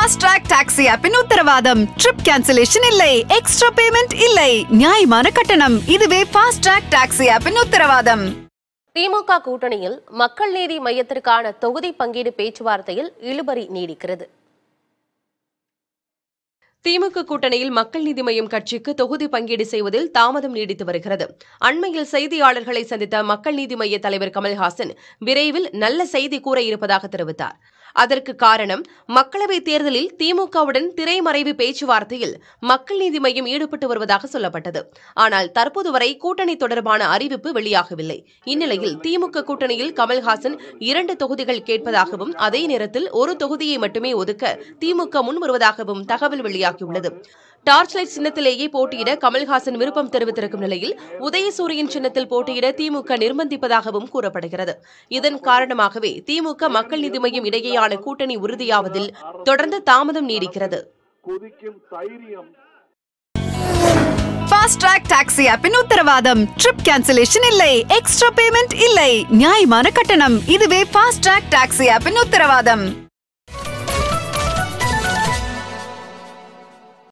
fast track taxi ஆப்பின் உத்தரவாதம் trip cancellation இல்லை எக்ஸ்ட்ரா பேமெண்ட் இல்லை நியாயமான கட்டணம் இதுவே ஃபாஸ்ட் ட்ராக் டாக்ஸி ஆப்பின் உத்தரவாதம் திமுக கூட்டணியில் மக்கள் நீதி மையத்திற்கான தொகுதி பங்கீடு பேச்சுவார்த்தையில் இழுபறி நீடிக்கிறது திமுக கூட்டணியில் மக்கள் நீதி மய்யம் கட்சிக்கு தொகுதி பங்கீடு செய்வதில் தாமதம் நீடித்து வருகிறது அண்மையில் செய்தியாளர்களை சந்தித்த மக்கள் நீதி மய்ய தலைவர் கமல்ஹாசன் விரைவில் நல்ல செய்தி கூற இருப்பதாக தெரிவித்தார் அதற்கு காரணம் மக்களவைத் தேர்தலில் திமுகவுடன் திரைமறைவு பேச்சுவார்த்தையில் மக்கள் நீதி மய்யம் ஈடுபட்டு வருவதாக சொல்லப்பட்டது ஆனால் தற்போது வரை கூட்டணி தொடர்பான அறிவிப்பு வெளியாகவில்லை இந்நிலையில் திமுக கூட்டணியில் கமல்ஹாசன் இரண்டு தொகுதிகள் கேட்பதாகவும் அதே நேரத்தில் ஒரு தொகுதியை மட்டுமே ஒதுக்க திமுக முன் வருவதாகவும் தகவல் வெளியாகியுள்ளது டார்ச் லைட் சின்னத்திலேயே போட்டியிட கமல்ஹாசன் விருப்பம் தெரிவித்திருக்கும் நிலையில் உதயசூரியன் சின்னத்தில் போட்டியிட திமுக நிர்பந்திப்பதாகவும் கூறப்படுகிறது இதன் காரணமாகவே திமுக மக்கள் நீதி மய்யம் இடையேயான கூட்டணி உறுதியாவதில் தொடர்ந்து தாமதம் நீடிக்கிறது கொதிக்கும் தைரியம் ஃபாஸ்ட் ட்ராக் டாக்ஸி ஆப்பின் உத்தரவாதம் ட்ரிப் கேன்சலேஷன் இல்லை எக்ஸ்ட்ரா பேமெண்ட் இல்லை நியாயமான கட்டணம் இதுவே ஃபாஸ்ட் ட்ராக் டாக்ஸி ஆப்பின் உத்தரவாதம்